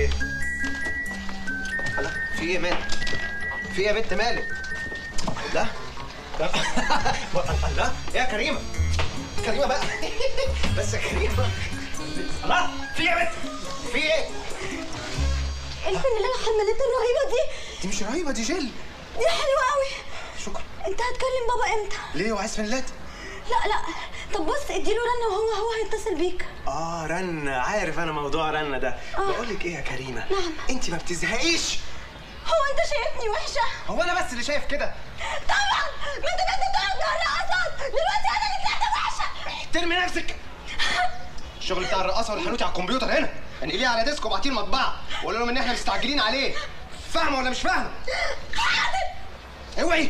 ايه؟ الله في ايه مالك؟ في ايه يا بنت مالك؟ لا لا لا يا كريمه كريمه بقى بس يا كريمه الله في ايه يا بنت؟ في ايه؟ الفن اللي انا حملته الرهيبه دي دي مش رهيبه دي جل دي حلوه قوي شكرا انت هتكلم بابا امتى ليه وعايز فنلات؟ لا لا طب بص اديله رنه وهو هو هيتصل بيك اه رن عارف انا موضوع رن ده آه. بقول لك ايه يا كريمه نعم. انت ما بتزهقيش هو انت شايفني وحشه هو انا بس اللي شايف كده طبعا ما انت كنت بتقعد مع الرقصات دلوقتي انا اللي طلعت وحشه احترمي نفسك الشغل بتاع الرقاصه والحانوتي على الكمبيوتر هنا انقليه على ديسك وابعتيه المطبعه وقول لهم ان احنا مستعجلين عليه فاهمه ولا مش فاهمه اوعي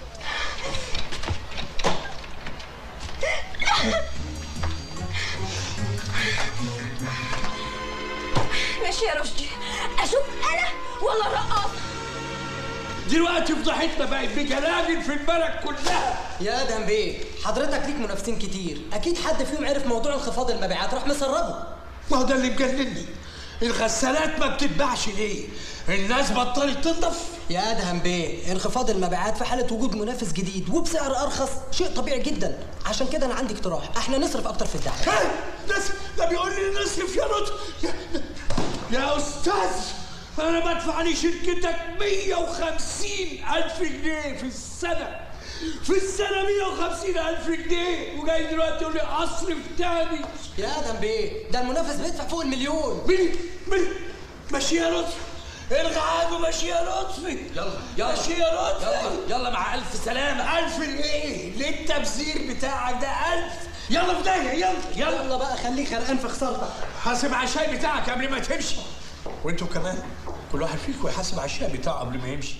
ماشي يا رشدي اشوف انا ولا الرقاصه دلوقتي فضحتنا بقت بجلاجل في البلد كلها يا ادهم بيه حضرتك ليك منافسين كتير اكيد حد فيهم عرف موضوع انخفاض المبيعات راح مسربه ما هو ده اللي مجنني الغسالات ما بتتباعش ليه؟ الناس بطلت تنضف يا ادهم بيه انخفاض المبيعات في حاله وجود منافس جديد وبسعر ارخص شيء طبيعي جدا عشان كده انا عندي اقتراح احنا نصرف اكتر في الدعم ها ناس ده بيقول لي نصرف يا لطف يا, يا استاذ انا بدفع لشركتك 150 الف جنيه في السنه في السنه 150 الف جنيه وجاي دلوقتي يقول لي اصرف تاني يا ادهم بيه ده المنافس بيدفع فوق المليون مين مين ماشي يا لطفي الغى عنه ماشي يا لطفي يلا يلا ماشي يا لطفي يلا يلا مع الف سلامه ألف لإيه؟ ليه التبذير بتاعك ده ألف؟ يلا في داهية يلا يلا يلا بقى خليك غرقان في خسارتك حاسب على الشاي بتاعك قبل ما تمشي وانتوا كمان كل واحد فيكم يحاسب على الشاي بتاعه قبل ما يمشي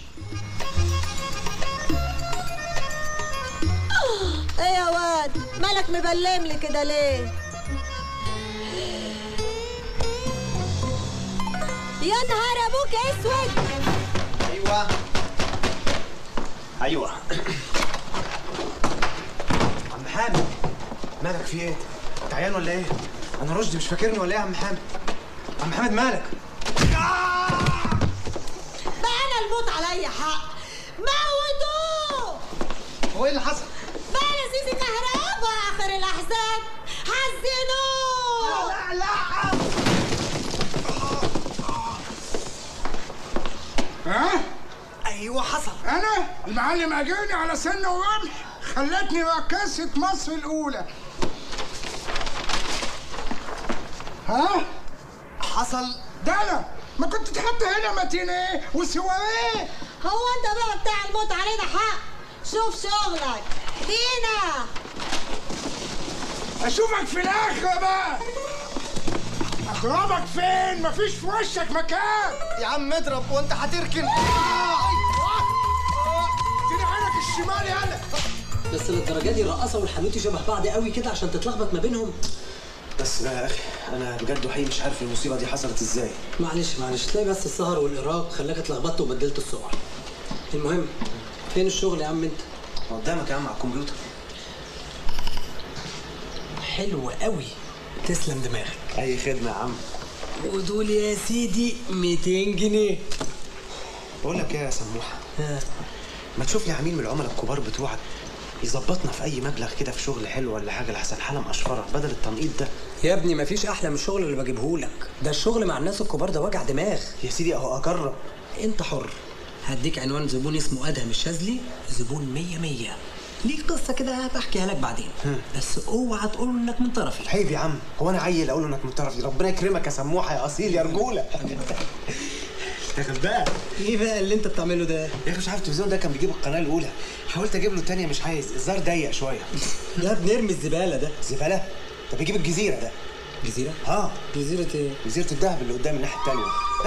ايه يا واد مالك مبلم لي كده ليه يا نهار ابوك اسود ايوه ايوه عم حامد مالك في ايه؟ انت عيان ولا ايه؟ انا رشدي مش فاكرني ولا ايه يا عم حامد؟ عم حامد مالك؟ بقى انا الموت عليا حق موتوه هو ايه اللي حصل؟ بقى انا سيسي كهربا اخر الاحزان حزنوه لا لا ها؟ ايوه حصل أنا المعلم أجاني على سن ورمح خلتني رقاصة مصر الأولى ها؟ حصل ده أنا ما كنت تحط هنا ماتينيه وسواريه هو انت بقى بتاع الموت علينا حق شوف شغلك دينا أشوفك في الآخرة بقى أضربك فين؟ مفيش في وشك مكان يا عم اضرب وانت هتركن اديني عينك الشمال يالا بس للدرجه دي الرقاصه والحانوتي شبه بعض قوي كده عشان تتلخبط ما بينهم بس لا يا اخي انا بجد وحقيقي مش عارف المصيبه دي حصلت ازاي معلش معلش تلاقي بس السهر والارهاق خلاك اتلخبطت وبدلت الصور المهم فين الشغل يا عم انت قدامك يا عم على الكمبيوتر حلو قوي تسلم دماغك اي خدمه يا عم ودول يا سيدي 200 جنيه بقول لك ايه يا سموحه ها. ما تشوف لي عميل من العملاء الكبار بتوعك يظبطنا في اي مبلغ كده في شغل حلو ولا حاجه لحسن حاله مقشفره بدل التنقيط ده يا ابني مفيش احلى من الشغل اللي بجيبهولك ده الشغل مع الناس الكبار ده وجع دماغ يا سيدي اهو اجرب انت حر هديك عنوان زبون اسمه ادهم الشاذلي زبون مية مية ليه قصة كده بحكيها لك بعدين بس اوعى تقول انك من طرفي عيب يا عم هو انا عيل اقول له انك من طرفي ربنا يكرمك يا سموحه يا اصيل يا رجوله يا غلبان ايه بقى اللي انت بتعمله ده يا اخي مش عارف التلفزيون ده كان بيجيب القناه الاولى حاولت اجيب له الثانيه مش عايز الزار ضيق شويه ده بنرمي الزبالة ده زباله ده بيجيب الجزيره ده جزيرة اه جزيرة ايه جزيره الدهب اللي قدام الناحيه الثانيه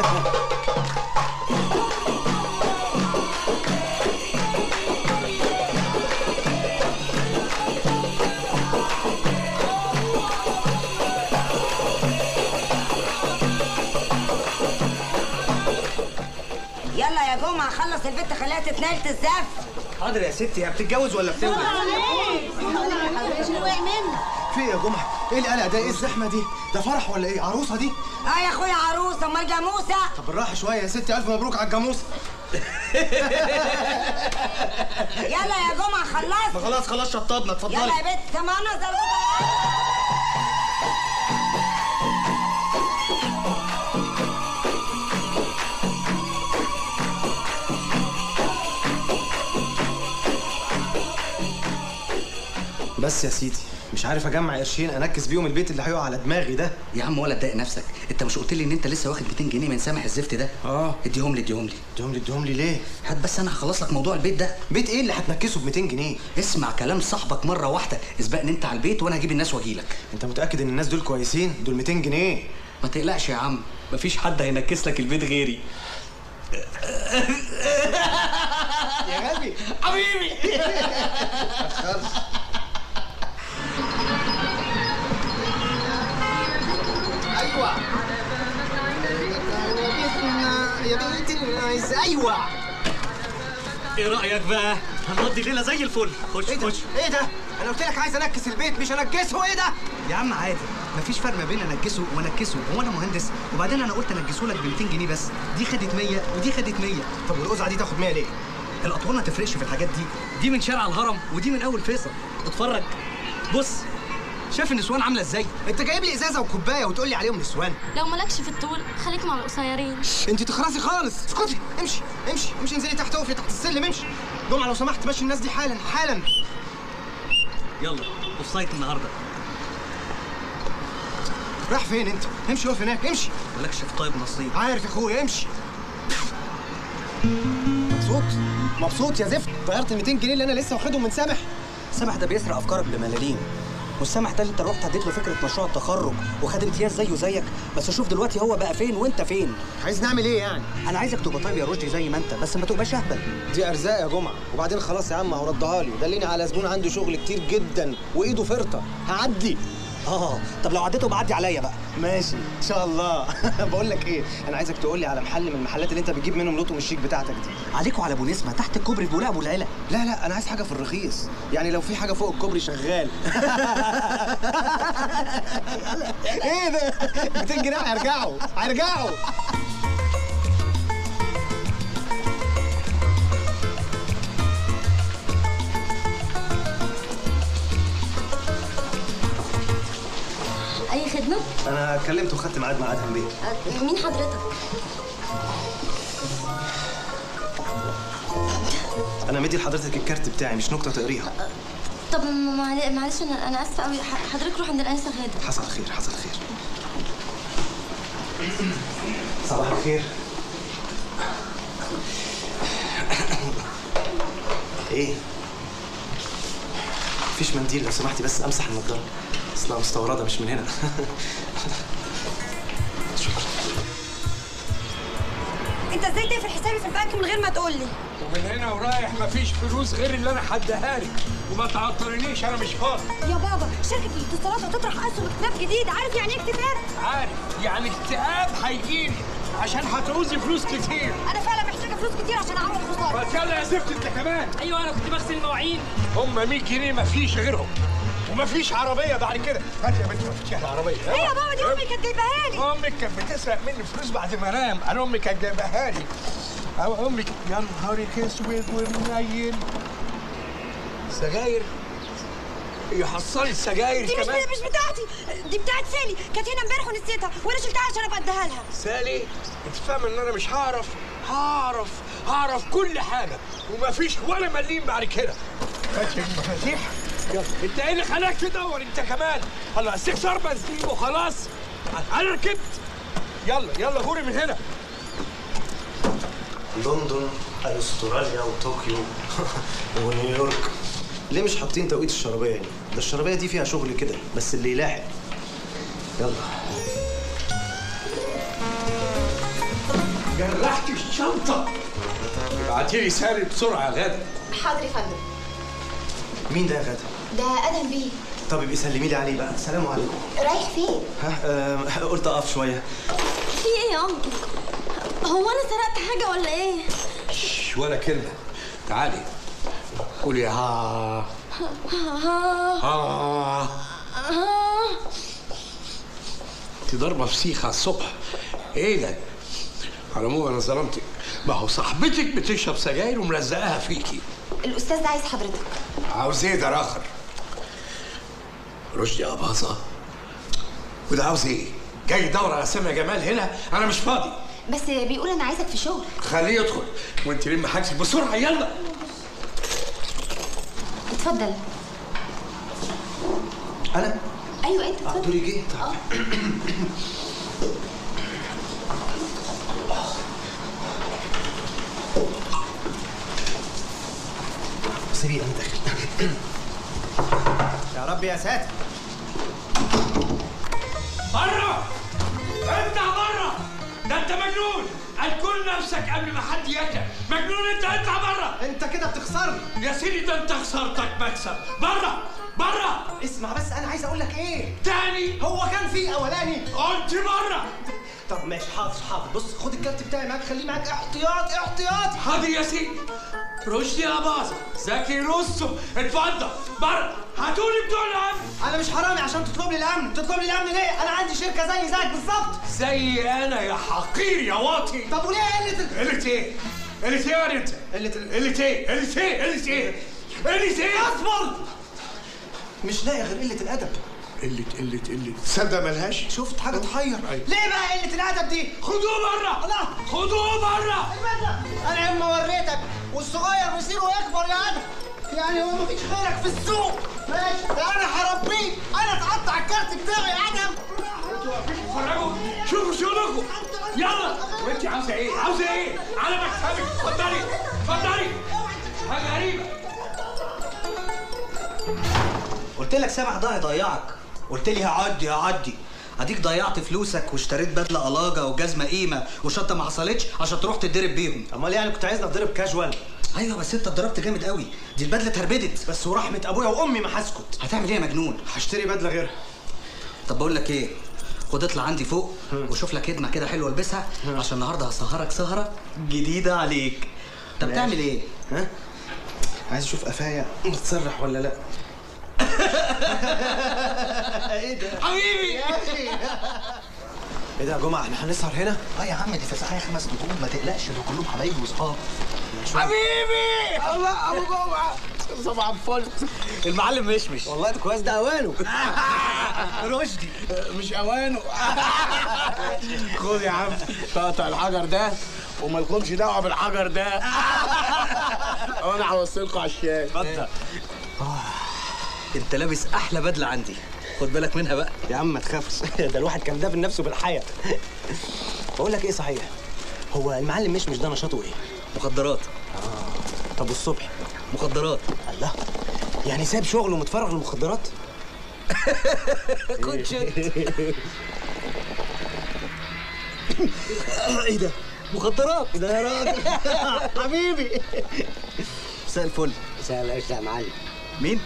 يلا يا جمعة خلص البت خليها تتنقل تزف حاضر يا ستي هي بتتجوز ولا بتولد؟ وقع منك في إيه يا جمعه ايه القلق ده ايه الزحمه دي ده فرح ولا ايه عروسه دي اه يا اخويا عروسه امال جاموسه طب بالراحه شويه يا ستي الف مبروك على الجاموسه يلا يا جمعه ما خلصت خلاص خلاص شطبنا اتفضلي يلا يا بنت سمعنا زلمه بس يا سيدي مش عارف اجمع قرشين انكس بيهم البيت اللي هيقع على دماغي ده يا عم ولا تضايق نفسك انت مش قلت لي ان انت لسه واخد 200 جنيه من سامح الزفت ده اه اديهم لي اديهم لي اديهم لي اديهم لي ليه هات بس انا هخلص لك موضوع البيت ده بيت ايه اللي هتنكسه ب 200 جنيه اسمع كلام صاحبك مره واحده اسبقني انت على البيت وانا هجيب الناس واجي لك انت متاكد ان الناس دول كويسين دول 200 جنيه ما تقلقش يا عم مفيش حد هينكس لك البيت غيري يا غبي حبيبي خالص ايوه يا بنت الناس ايوه ايه رايك بقى هنقضي الليله زي الفل خش ايه ده خش ايه ده انا قلت لك عايز انكس البيت مش انكسه ايه ده يا عم عادي مفيش فرق ما بين انكسه وانكسه هو انا مهندس وبعدين انا قلت انكسه لك ب 200 جنيه بس دي خدت 100 ودي خدت 100 طب والقزعه دي تاخد 100 ليه الاطوال ما تفرقش في الحاجات دي دي من شارع الهرم ودي من اول فيصل اتفرج بص شايف النسوان عامله ازاي انت جايب لي ازازه وكوبايه وتقول لي عليهم نسوان لو مالكش في الطول خليك مع القصيرين انت تخرسي خالص اسكتي امشي امشي امشي انزلي تحت اقفي تحت السلم امشي جمعه لو سمحت مشي الناس دي حالا حالا يلا اوف سايت النهارده راح فين انت امشي اقف هناك امشي مالكش في طيب نصيب عارف يا اخويا امشي مبسوط مبسوط يا زفت غيرت ال 200 جنيه اللي انا لسه واخدهم من سامح سامح ده بيسرق افكارك بملاليم والسامح ده اللي انت رحت اديت له فكره مشروع التخرج وخد امتياز زيه زيك بس شوف دلوقتي هو بقى فين وانت فين عايز نعمل ايه يعني انا عايزك تبقى طيب يا رشدي زي ما انت بس ما تبقاش اهبل دي ارزاق يا جمعه وبعدين خلاص يا عم اهو ردها لي دليني على زبون عنده شغل كتير جدا وايده فرطه هعدي اه طب لو عديته بعدي عليا بقى ماشي ان شاء الله بقول لك ايه انا عايزك تقول لي على محل من المحلات اللي انت بتجيب منهم لوتو الشيك بتاعتك دي عليكوا على ابو نسمه تحت الكوبري في بولاق ابو العلا لا لا انا عايز حاجه في الرخيص يعني لو في حاجه فوق الكوبري شغال ايه ده 200 جنيه هيرجعوا هيرجعوا اي خدمه انا كلمت وخدت ميعاد مع ادهم بيه أه، مين حضرتك انا مدي لحضرتك الكارت بتاعي مش نكته تقريها طب معل- معلش انا انا اسفه قوي ح- حضرتك روح عند الانسه غاده حصل خير حصل خير صباح الخير ايه مفيش منديل لو سمحتي بس امسح النضاره اصلها مستورده مش من هنا شكرا انت ازاي تقفل حسابي في البنك من غير ما تقول لي ومن هنا ورايح مفيش فلوس غير اللي انا حدها لك وما تعطلنيش انا مش فاضي يا بابا شركه الاتصالات هتطرح اسهم اكتتاب جديد عارف يعني ايه اكتتاب عارف يعني اكتئاب هيجيلي عشان هتعوزي فلوس كتير انا فعلا محتاجه فلوس كتير عشان اعمل خساره بس يلا يا زفت انت كمان ايوه انا كنت بغسل المواعين هم 100 جنيه مفيش غيرهم ومفيش عربيه بعد كده هات يا بنت مفيش العربيه ايه يا بابا دي امي كانت جايباها لي امك كانت بتسرق مني فلوس بعد ما انام انا امي كانت جايباها لي أو امك يا نهارك اسود ومنيل سجاير يحصلي السجاير دي مش كمان مش بتاعتي دي بتاعت سالي كانت هنا امبارح ونسيتها وانا شلتها عشان ابقى اديها لها سالي انت فاهم ان انا مش هعرف هعرف هعرف كل حاجه ومفيش ولا مليم بعد كده هات المفاتيح يلا انت ايه اللي خلاك تدور انت كمان هلا استخسار بنزين وخلاص انا ركبت يلا يلا غوري من هنا لندن استراليا وطوكيو ونيويورك ليه مش حاطين توقيت الشرابيه دي؟ ده الشرابيه دي فيها شغل كده بس اللي يلاحق يلا جرحت الشنطه ابعتي لي سالي بسرعه يا غاده حاضر يا فندم مين ده يا غاده؟ ده ادهم بيه طب يبقى سلمي لي عليه بقى السلام عليكم رايح فين ها آه قلت اقف شويه في ايه يا انكل هو انا سرقت حاجه ولا ايه شش ولا كلمه تعالي قولي ها ها ها ها انت ضربه فسيخ على الصبح ايه ده على العموم انا ظلمتك ما هو صاحبتك بتشرب سجاير وملزقاها فيكي الاستاذ ده عايز حضرتك عاوز ايه ده راخر رشدي اباظه وده عاوز ايه جاي يدور على سامية جمال هنا انا مش فاضي بس بيقول انا عايزك في شغل خليه يدخل وانت لم حاجتك بسرعه يلا اتفضل انا ايوه انت اتفضل دوري جه طيب سيبي انا داخل يا رب يا ساتر بره افتح بره ده انت مجنون هتكون نفسك قبل ما حد ياكل مجنون انت اطلع بره انت كده بتخسرني يا سيدي ده انت خسارتك مكسب بره بره اسمع بس انا عايز اقول لك ايه تاني هو كان في اولاني قلت بره طب ماشي حاضر حاضر بص خد الكارت بتاعي معاك خليه معاك احتياط احتياط حاضر يا سيدي رشدي اباظه زكي رستم اتفضل بره هاتولي بتوع الامن انا مش حرامي عشان تطلب لي الامن تطلب لي الامن ليه انا عندي شركه زي زيك بالظبط زي انا يا حقير يا واطي طب وليه قله ال- قلت ايه؟ قلت ايه يا انت؟ قله ال- قلت ايه؟ قلت ايه؟ قلت ايه؟ قلت ايه؟ اصبر مش لاقي غير قله الادب قلة قلة قلة تصدق ملهاش؟ شفت حاجه تحير أيوة. ليه بقى قله الادب دي خدوه بره الله. خدوه بره البدله انا اما وريتك والصغير مصيره يكبر يا ادم يعني هو مفيش غيرك في السوق ماشي ده انا هربيك انا اتقطع الكارت بتاعي يا ادم اتفرجوا شوفوا شغلكم يلا وانت عاوزه ايه؟ عاوزه ايه؟ على مكتبك اتفضلي اتفضلي حاجه غريبه قلت لك سامح ده هيضيعك قلت لي هعدي هعدي اديك ضيعت فلوسك واشتريت بدله قلاجه وجزمه قيمه وشنطه ما حصلتش عشان تروح تتضرب بيهم امال يعني كنت عايزني اتضرب كاجوال ايوه بس انت اتضربت جامد قوي دي البدله اتهربدت بس ورحمه ابويا وامي ما هسكت هتعمل ايه يا مجنون هشتري بدله غيرها طب بقول لك ايه خد اطلع عندي فوق وشوف لك خدمه كده حلوه البسها عشان النهارده هسهرك سهره جديده عليك طب ماشي. بتعمل ايه ها عايز اشوف قفايا متسرح ولا لا ايه ده حبيبي يا اخي ايه ده يا جماعه احنا هنسهر هنا اه يا عم دي فسحه خمس نجوم ما تقلقش دول كلهم حبايبي واصحاب حبيبي الله ابو جمعه صباح الفل المعلم مشمش والله ده كويس ده اوانه رشدي مش اوانه خد يا عم تقطع الحجر ده وما لكمش دعوه بالحجر ده وانا هوصلكوا على الشاي اتفضل انت لابس احلى بدله عندي خد بالك منها بقى يا عم ما تخافش ده الواحد كان دافن نفسه بالحياه بقول لك ايه صحيح هو المعلم مش مش ده نشاطه ايه مخدرات طب والصبح مخدرات الله يعني ساب شغله ومتفرغ للمخدرات كنت ايه ده مخدرات ده يا راجل حبيبي مساء الفل سهل ايش يا معلم مين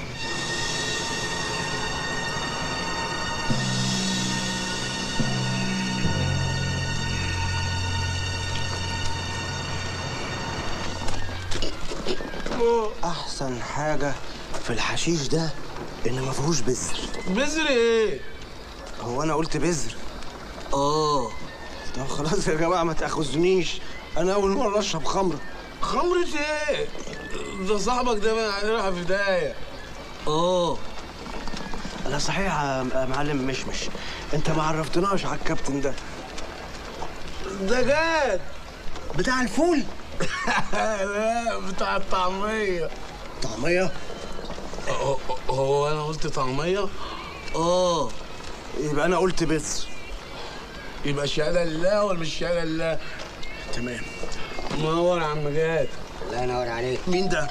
احسن حاجه في الحشيش ده ان ما فيهوش بذر بذر ايه؟ هو انا قلت بذر اه طب خلاص يا جماعه ما تاخذنيش انا اول مره اشرب خمره خمرة ايه؟ ده صاحبك ده بقى هنروح في داهية اه لا صحيح يا معلم مشمش انت ما عرفتناش على الكابتن ده ده جاد بتاع الفول لا بتاع الطعمية طعميه هو- هو انا قلت طعمية؟ اه يبقى انا قلت بذر يبقى شهادة لله ولا مش شهادة لله؟ تمام منور يا عم جاد الله ينور عليك مين ده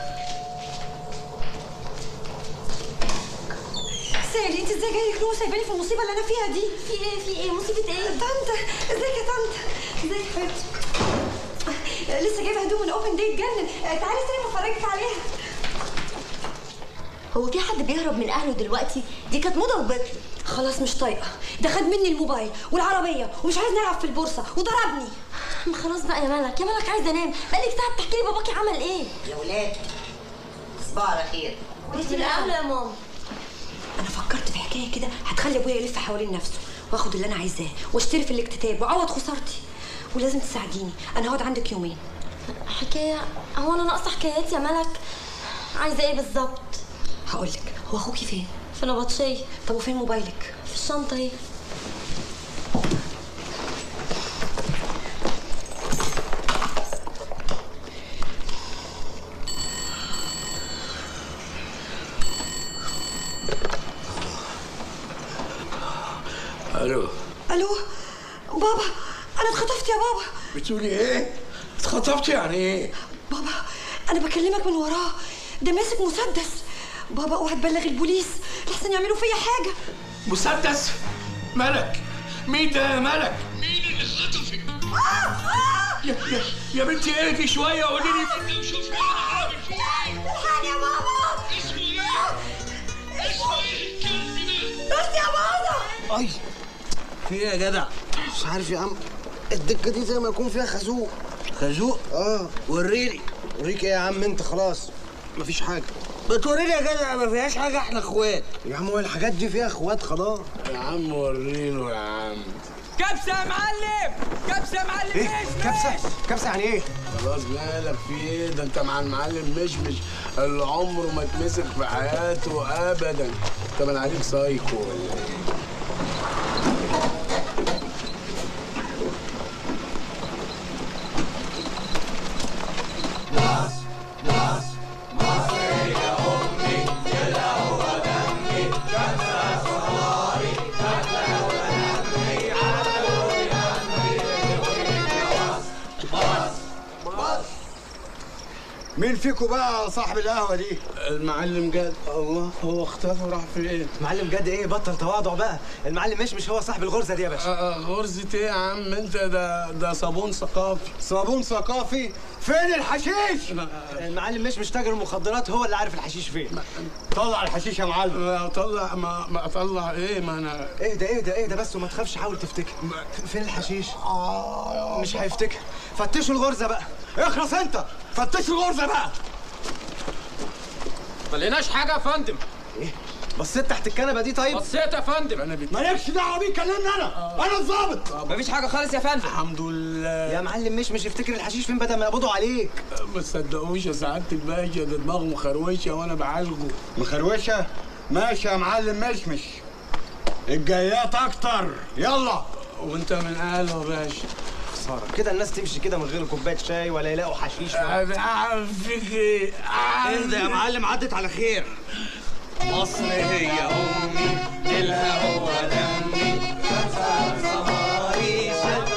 سالي انت ازاي جاي كده وسايباني في المصيبه اللي انا فيها دي في ايه في ايه مصيبه ايه طنط ازيك يا طنط ازيك يا حبيبتي لسه جايبه هدوم من اوبن ديت جنن تعالي استني افرجك عليها هو في حد بيهرب من اهله دلوقتي دي كانت موضه وبطلت خلاص مش طايقه ده خد مني الموبايل والعربيه ومش عايز نلعب في البورصه وضربني ما خلاص بقى يا ملك يا ملك عايزه انام بقالك ساعه بتحكي لي باباكي عمل ايه يا ولاد صباح على خير انت الاولى يا ماما انا فكرت في حكايه كده هتخلي ابويا يلف حوالين نفسه واخد اللي انا عايزاه واشتري في الاكتتاب واعوض خسارتي ولازم تساعديني انا هقعد عندك يومين حكايه هو انا ناقصه حكايات يا ملك عايزه ايه بالظبط هقول لك هو اخوكي فين في نبطشيه طب وفين موبايلك في الشنطه اهي الو الو بابا انا اتخطفت يا بابا بتقولي ايه؟ اتخطبت يعني ايه؟ بابا انا بكلمك من وراه ده ماسك مسدس بابا اوعى تبلغ البوليس لحسن يعملوا فيا حاجه مسدس ملك مين ده يا ملك؟ مين اللي خطفك؟ يا, يا, يا بنتي اهدي شويه قولي لي شوفي انا عامل فيه ايه؟ الحقني يا بابا اسمه ايه؟ اسمه ايه الكلب ده؟ بس يا بابا اي في ايه يا جدع؟ مش عارف يا عم الدكه دي زي ما يكون فيها خازوق خازوق اه وريني وريك ايه يا عم انت خلاص مفيش حاجه بتوريني يا جدع ما فيهاش حاجه احنا اخوات يا عم هو الحاجات دي فيها اخوات خلاص يا عم وريله يا عم كبسه يا معلم كبسه يا معلم ايه مش كبسه كبسه يعني ايه خلاص مالك في ايه ده انت مع المعلم مشمش اللي عمره ما اتمسك في حياته ابدا طب انا عليك سايكو ولا ايه مين فيكم بقى صاحب القهوه دي المعلم جاد الله هو اختفى راح فين معلم جد ايه بطل تواضع بقى المعلم مش مش هو صاحب الغرزه دي يا باشا آه، آه، غرزة ايه يا عم انت ده ده صابون ثقافي صابون ثقافي فين الحشيش المعلم مش مش تاجر المخدرات هو اللي عارف الحشيش فين طلع الحشيش يا معلم ما اطلع ما, ما اطلع ايه ما انا ايه ده ايه ده ايه ده بس وما تخافش حاول تفتكر فين الحشيش مش هيفتكر فتشوا الغرزه بقى اخلص انت فتشوا الغرزه بقى ما لقيناش حاجه يا فندم ايه بصيت تحت الكنبه دي طيب بصيت يا فندم انا بت... مالكش دعوه بيه كلمني انا انا الظابط مفيش حاجه خالص يا فندم الحمد لله يا معلم مش مش افتكر الحشيش فين بدل ما يقبضوا عليك ما تصدقوش يا سعاده الباشا ده دماغه مخروشه وانا بعالجه مخروشه ماشي يا معلم مشمش الجايات اكتر يلا وانت من اهله يا باشا خساره كده الناس تمشي كده من غير كوبايه شاي ولا يلاقوا حشيش انا اعرف فيك ايه اهدى يا معلم عدت على خير مصر هي امي دلها هو دمي صباري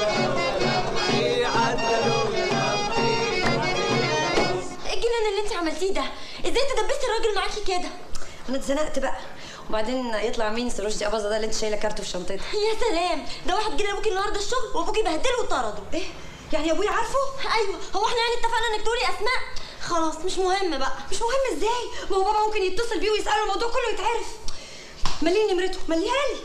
ايه الجنان اللي انت عملتيه ده ازاي تدبستي الراجل معاكي كده انا اتزنقت بقى وبعدين يطلع مين سروج اباظه ده اللي انت شايله كارته في شنطتك يا سلام ده واحد جه لابوكي النهارده الشغل وابوكي بهدله وطرده ايه يعني ابويا عارفه ايوه هو احنا يعني اتفقنا انك تقولي اسماء خلاص مش مهم بقى مش مهم ازاي ما هو بابا ممكن يتصل بيه ويساله الموضوع كله يتعرف مليني نمرته مليها لي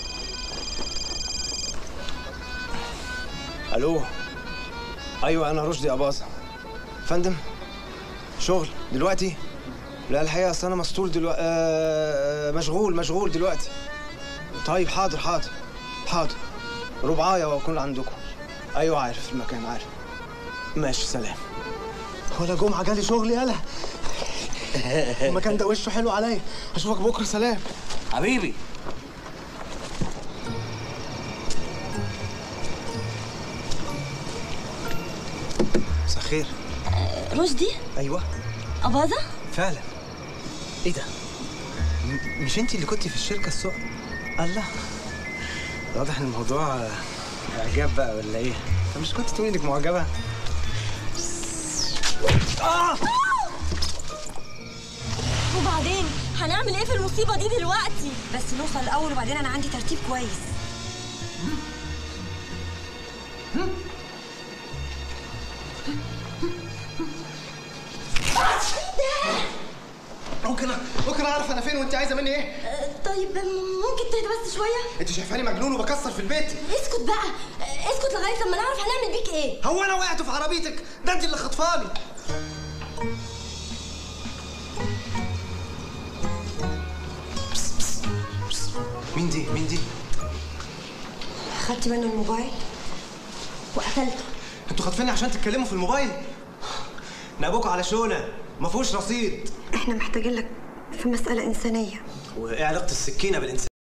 الو ايوه انا رشدي اباظه فندم شغل دلوقتي لا الحقيقه اصل انا مسطول دلوقتي آه مشغول مشغول دلوقتي طيب حاضر حاضر حاضر ربعايه واكون عندكم ايوه عارف المكان عارف ماشي سلام ولا جمعه جالي شغل يالا المكان ده وشه حلو عليا اشوفك بكره سلام حبيبي مساء الخير رشدي ايوه اباظه فعلا ايه ده م- مش انت اللي كنتي في الشركه السوق الله واضح ان الموضوع آه، اعجاب بقى ولا ايه طب مش كنت تقولي انك معجبه وبعدين هنعمل ايه في المصيبه دي دلوقتي بس نوصل الاول وبعدين انا عندي ترتيب كويس ممكن ممكن اعرف انا فين وانت عايزه مني ايه آه، طيب ممكن تهدى بس شويه انت شايفاني مجنون وبكسر في البيت اسكت بقى آه، اسكت لغايه لما نعرف هنعمل بيك ايه هو انا وقعت في عربيتك ده انت اللي خطفاني بس بس بس مين دي مين دي خدت منه الموبايل وقفلته انتوا خاطفيني عشان تتكلموا في الموبايل نابوكوا على شونه ما فيهوش رصيد احنا محتاجين لك في مسألة إنسانية وايه علاقه السكينه بالانسان